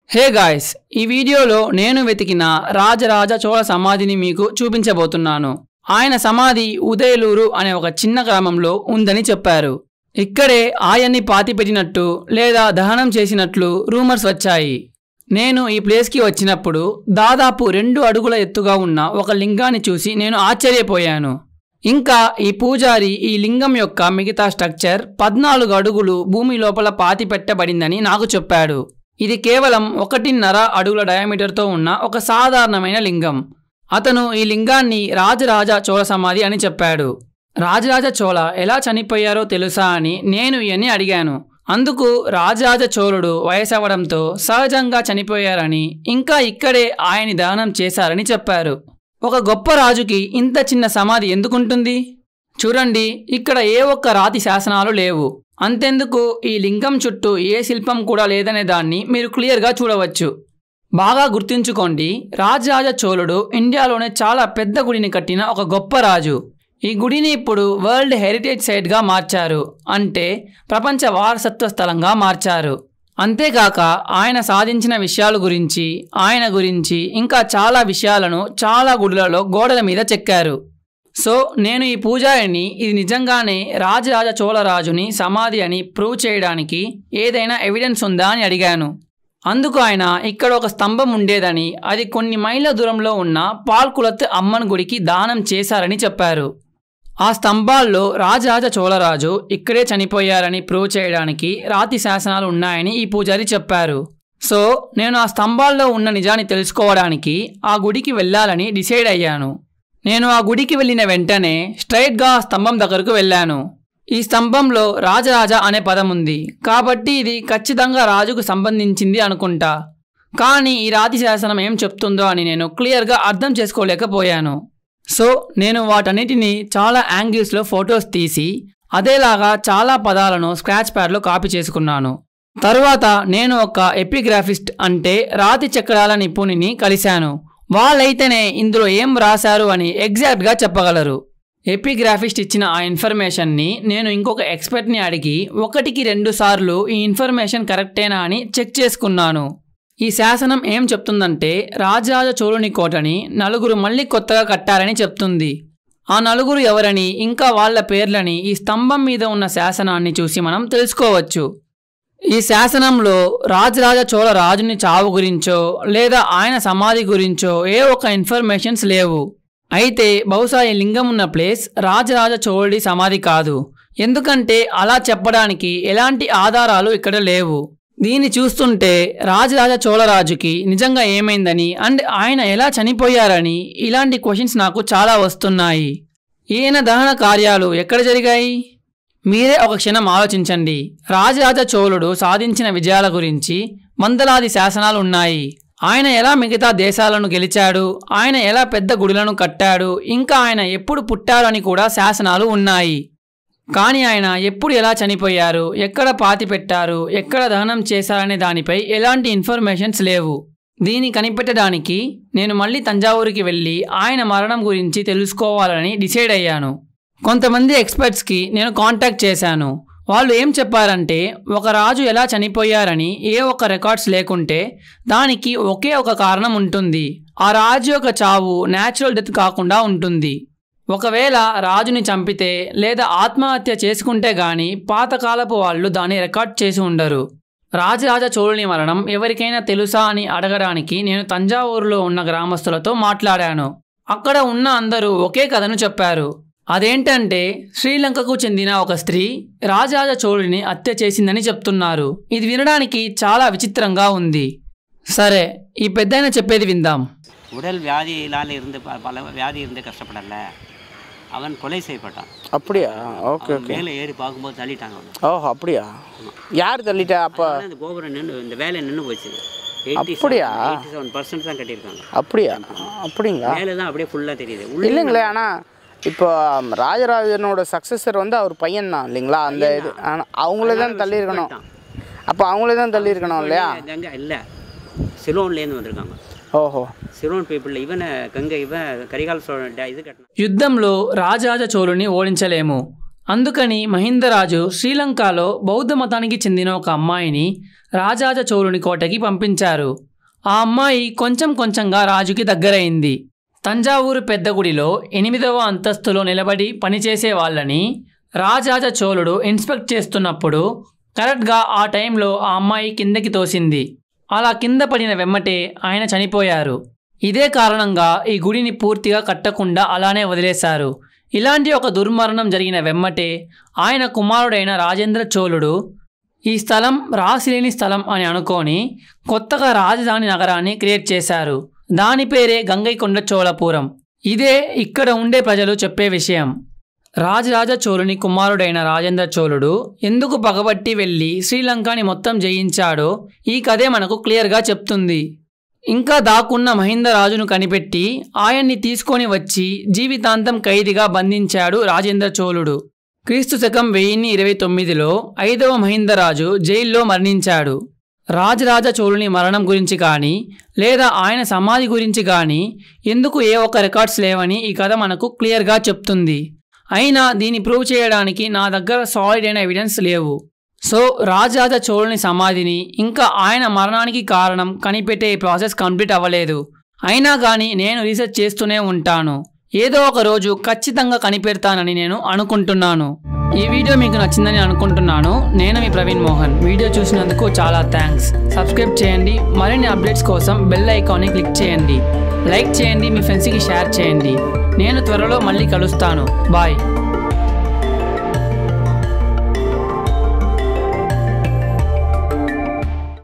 Hey guys ఈ వీడియోలో నేను వెతికిన రాజరాజ చోళ సమాధిని మీకు చూపించబోతున్నాను ఆయన సమాధి ఉదయలూరు అనే ఒక చిన్న గ్రామంలో ఉందని చెప్పారు ఇక్కడే ఆయన్ని పాతిపెట్టినట్టు లేదా దహనం చేసినట్లు రూమర్స్ వచ్చాయి నేను ఈ ప్లేస్కి వచ్చినప్పుడు దాదాపు రెండు అడుగుల ఎత్తుగా ఉన్న ఒక లింగాన్ని చూసి నేను ఆశ్చర్యపోయాను ఇంకా ఈ పూజారి ఈ లింగం యొక్క మిగతా స్ట్రక్చర్ పద్నాలుగు అడుగులు భూమి లోపల పాతి పెట్టబడిందని నాకు చెప్పాడు ఇది కేవలం ఒకటిన్నర అడుగుల డయామీటర్తో ఉన్న ఒక సాధారణమైన లింగం అతను ఈ లింగాన్ని రాజరాజ చోళ సమాధి అని చెప్పాడు రాజరాజ చోళ ఎలా చనిపోయారో తెలుసా అని నేను ఈయన్ని అడిగాను అందుకు రాజరాజ చోళుడు వయసవడంతో సహజంగా చనిపోయారని ఇంకా ఇక్కడే ఆయన్ని దహనం చేశారని చెప్పారు ఒక గొప్ప రాజుకి ఇంత చిన్న సమాధి ఎందుకుంటుంది చూడండి ఇక్కడ ఏ ఒక్క రాతి శాసనాలు లేవు అంతెందుకు ఈ లింగం చుట్టూ ఏ శిల్పం కూడా లేదనే దాన్ని మీరు క్లియర్గా చూడవచ్చు బాగా గుర్తుంచుకోండి రాజరాజ చోళుడు ఇండియాలోనే చాలా పెద్ద గుడిని కట్టిన ఒక గొప్ప రాజు ఈ గుడిని ఇప్పుడు వరల్డ్ హెరిటేజ్ సైట్గా మార్చారు అంటే ప్రపంచ వారసత్వ స్థలంగా మార్చారు అంతేకాక ఆయన సాధించిన విషయాల గురించి ఆయన గురించి ఇంకా చాలా విషయాలను చాలా గుడులలో గోడల మీద చెక్కారు సో నేను ఈ పూజారిని ఇది నిజంగానే రాజరాజ చోళరాజుని సమాధి అని ప్రూవ్ చేయడానికి ఏదైనా ఎవిడెన్స్ ఉందా అని అడిగాను అందుకు ఆయన ఇక్కడ ఒక స్తంభం ఉండేదని అది కొన్ని మైళ్ళ దూరంలో ఉన్న పాల్కులత్ అమ్మన్ గుడికి దానం చేశారని చెప్పారు ఆ స్తంభాల్లో రాజరాజ చోళరాజు ఇక్కడే చనిపోయారని ప్రూవ్ చేయడానికి రాతి శాసనాలు ఉన్నాయని ఈ పూజారి చెప్పారు సో నేను ఆ స్తంభాల్లో ఉన్న నిజాన్ని తెలుసుకోవడానికి ఆ గుడికి వెళ్ళాలని డిసైడ్ అయ్యాను నేను ఆ గుడికి వెళ్ళిన వెంటనే స్ట్రైట్గా ఆ స్తంభం దగ్గరకు వెళ్ళాను ఈ స్తంభంలో రాజరాజ అనే పదం ఉంది కాబట్టి ఇది ఖచ్చితంగా రాజుకు సంబంధించింది అనుకుంటా కానీ ఈ రాతి శాసనం ఏం చెప్తుందో అని నేను క్లియర్గా అర్థం చేసుకోలేకపోయాను సో నేను వాటన్నిటిని చాలా యాంగిల్స్లో ఫొటోస్ తీసి అదేలాగా చాలా పదాలను స్క్రాచ్ ప్యాడ్లో కాపీ చేసుకున్నాను తరువాత నేను ఒక ఎపిగ్రాఫిస్ట్ అంటే రాతి చక్రాల నిపుణుని కలిశాను వాళ్ళైతేనే ఇందులో ఏం రాశారు అని ఎగ్జాక్ట్గా చెప్పగలరు ఎపిగ్రాఫిస్ట్ ఇచ్చిన ఆ ఇన్ఫర్మేషన్ని నేను ఇంకొక ఎక్స్పర్ట్ని అడిగి ఒకటికి రెండు సార్లు ఈ ఇన్ఫర్మేషన్ కరెక్టేనా అని చెక్ చేసుకున్నాను ఈ శాసనం ఏం చెప్తుందంటే రాజరాజ చోళుని కోటని నలుగురు మళ్ళీ కొత్తగా కట్టారని చెప్తుంది ఆ నలుగురు ఎవరని ఇంకా వాళ్ళ పేర్లని ఈ స్తంభం మీద ఉన్న శాసనాన్ని చూసి మనం తెలుసుకోవచ్చు ఈ శాసనంలో రాజరాజ చోళ రాజుని చావు గురించో లేదా ఆయన సమాధి గురించో ఏ ఒక ఇన్ఫర్మేషన్స్ లేవు అయితే బహుశా ఈ లింగం ఉన్న ప్లేస్ రాజరాజ చోళుడి సమాధి కాదు ఎందుకంటే అలా చెప్పడానికి ఎలాంటి ఆధారాలు ఇక్కడ లేవు దీన్ని చూస్తుంటే రాజరాజ చోళరాజుకి నిజంగా ఏమైందని అండ్ ఆయన ఎలా చనిపోయారని ఇలాంటి క్వశ్చన్స్ నాకు చాలా వస్తున్నాయి ఈయన దహన కార్యాలు ఎక్కడ జరిగాయి మీరే ఒక క్షణం ఆలోచించండి రాజరాజ చోళుడు సాధించిన విజయాల గురించి వందలాది శాసనాలు ఉన్నాయి ఆయన ఎలా మిగతా దేశాలను గెలిచాడు ఆయన ఎలా పెద్ద గుడులను కట్టాడు ఇంకా ఆయన ఎప్పుడు పుట్టారు అని కూడా శాసనాలు ఉన్నాయి కానీ ఆయన ఎప్పుడు ఎలా చనిపోయారు ఎక్కడ పాతి పెట్టారు ఎక్కడ దహనం చేశారనే దానిపై ఎలాంటి ఇన్ఫర్మేషన్స్ లేవు దీన్ని కనిపెట్టడానికి నేను మళ్ళీ తంజావూరుకి వెళ్ళి ఆయన మరణం గురించి తెలుసుకోవాలని డిసైడ్ అయ్యాను కొంతమంది ఎక్స్పర్ట్స్కి నేను కాంటాక్ట్ చేశాను వాళ్ళు ఏం చెప్పారంటే ఒక రాజు ఎలా చనిపోయారని ఏ ఒక్క రికార్డ్స్ లేకుంటే దానికి ఒకే ఒక కారణం ఉంటుంది ఆ రాజు యొక్క చావు న్యాచురల్ డెత్ కాకుండా ఉంటుంది ఒకవేళ రాజుని చంపితే లేదా ఆత్మహత్య చేసుకుంటే గాని పాతకాలపు వాళ్ళు దాన్ని రికార్డ్ చేసి ఉండరు రాజరాజ చోళుని మరణం ఎవరికైనా తెలుసా అని అడగడానికి నేను తంజావూరులో ఉన్న గ్రామస్తులతో మాట్లాడాను అక్కడ ఉన్న అందరూ ఒకే కథను చెప్పారు అదేంటంటే శ్రీలంకకు చెందిన ఒక స్త్రీ రాజరాజ చోళుని హత్య చేసిందని చెప్తున్నారు ఇది వినడానికి చాలా విచిత్రంగా ఉంది సరే ఈ పెద్దయిన చెప్పేది విందాం உடல் வியாதியினால் இருந்து ப- பல வியாதி இருந்து கஷ்டப்படல அவன் கொலை செய்யப்பட்டான் அப்படியா ஓகே அவன் மேலே ஏறி பார்க்கும்போது தள்ளிட்டாங்க அவனை ஓஹோ அப்படியா யார் தள்ளிட்டா அப்போ அதனால இந்த கோபுரம் நின்று இந்த வேலை நின்று போச்சு அப்படியா? எயிட்டி செவன் பர்சன்ட் தான் கட்டியிருக்காங்க அப்படியா அப்படிங்களா மேலே தான் அப்படியே ஃபுல்லாக தெரியுது உள்ள இல்லைங்களே ஆனால் இப்போ ராஜராஜனோட சக்ஸஸர் வந்து அவர் பையன் தான் இல்லைங்களா அந்த இது ஆனால் அவங்களே தான் தள்ளியிருக்கணும் அப்போ அவங்களே தான் தள்ளியிருக்கணும் இல்லையா அங்கே இல்லை சிலோன்லேருந்து வந்திருக்காங்க ஓஹோ சிலோன் பீப்புளில் இவனை கங்கை இவன் கரிகால் சோழன் டே- இது கட்டினான் యుద్ధంలో రాజరాజ చోళుని ఓడించలేము అందుకని మహిందరాజు శ్రీలంకలో బౌద్ధ మతానికి చెందిన ఒక అమ్మాయిని రాజాజ చోళుని కోటకి పంపించారు ఆ అమ్మాయి కొంచెం కొంచెంగా రాజుకి దగ్గరైంది తంజావూరు పెద్ద గుడిలో ఎనిమిదవ అంతస్తులో నిలబడి పనిచేసే వాళ్ళని రాజాజ చోళుడు ఇన్స్పెక్ట్ చేస్తున్నప్పుడు కరెక్ట్గా ఆ టైంలో ఆ అమ్మాయి కిందకి తోసింది అలా కింద పడిన వెమ్మటే ఆయన చనిపోయారు ఇదే కారణంగా ఈ గుడిని పూర్తిగా కట్టకుండా అలానే వదిలేశారు ఇలాంటి ఒక దుర్మరణం జరిగిన వెమ్మటే ఆయన కుమారుడైన రాజేంద్ర చోళుడు ఈ స్థలం రాసిలేని స్థలం అని అనుకొని కొత్తగా రాజధాని నగరాన్ని క్రియేట్ చేశారు దాని పేరే గంగైకొండ చోళపురం ఇదే ఇక్కడ ఉండే ప్రజలు చెప్పే విషయం రాజరాజ చోళుని కుమారుడైన రాజేంద్ర చోళుడు ఎందుకు పగబట్టి వెళ్ళి శ్రీలంకని మొత్తం జయించాడో ఈ కథే మనకు క్లియర్గా చెప్తుంది ఇంకా దాక్కున్న మహిందరాజును కనిపెట్టి ఆయన్ని తీసుకొని వచ్చి జీవితాంతం ఖైదీగా బంధించాడు రాజేంద్ర చోళుడు క్రీస్తు శకం వెయ్యిన్ని ఇరవై తొమ్మిదిలో ఐదవ మహిందరాజు జైల్లో మరణించాడు రాజరాజ చోళుని మరణం గురించి కానీ లేదా ఆయన సమాధి గురించి కానీ ఎందుకు ఏ ఒక్క రికార్డ్స్ లేవని ఈ కథ మనకు క్లియర్గా చెప్తుంది అయినా దీన్ని ప్రూవ్ చేయడానికి నా దగ్గర సాలిడ్ అయిన ఎవిడెన్స్ లేవు సో రాజరాజ చోళుని సమాధిని ఇంకా ఆయన మరణానికి కారణం కనిపెట్టే ఈ ప్రాసెస్ కంప్లీట్ అవ్వలేదు అయినా కానీ నేను రీసెర్చ్ చేస్తూనే ఉంటాను ఏదో ఒక రోజు ఖచ్చితంగా కనిపెడతానని నేను అనుకుంటున్నాను ఈ వీడియో మీకు నచ్చిందని అనుకుంటున్నాను నేను మీ ప్రవీణ్ మోహన్ వీడియో చూసినందుకు చాలా థ్యాంక్స్ సబ్స్క్రైబ్ చేయండి మరిన్ని అప్డేట్స్ కోసం బెల్ ఐకాన్ని క్లిక్ చేయండి లైక్ చేయండి మీ ఫ్రెండ్స్కి షేర్ చేయండి నేను త్వరలో మళ్ళీ కలుస్తాను బాయ్